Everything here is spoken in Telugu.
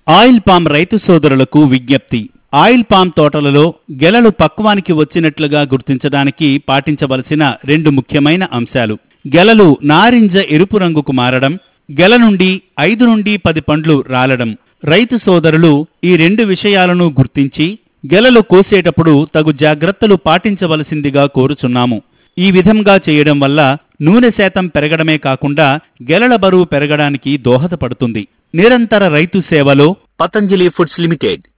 ఆయిల్ పామ్ రైతు సోదరులకు విజ్ఞప్తి ఆయిల్ పామ్ తోటలలో గెలలు పక్వానికి వచ్చినట్లుగా గుర్తించడానికి పాటించవలసిన రెండు ముఖ్యమైన అంశాలు గెలలు నారింజ ఎరుపు రంగుకు మారడం గెల నుండి ఐదు నుండి పది పండ్లు రాలడం రైతు సోదరులు ఈ రెండు విషయాలను గుర్తించి గెలలు కోసేటప్పుడు తగు జాగ్రత్తలు పాటించవలసిందిగా కోరుచున్నాము ఈ విధంగా చేయడం వల్ల నూనె శాతం పెరగడమే కాకుండా గెలల బరువు పెరగడానికి దోహదపడుతుంది నిరంతర రైతు సేవలో పతంజలి ఫుడ్స్ లిమిటెడ్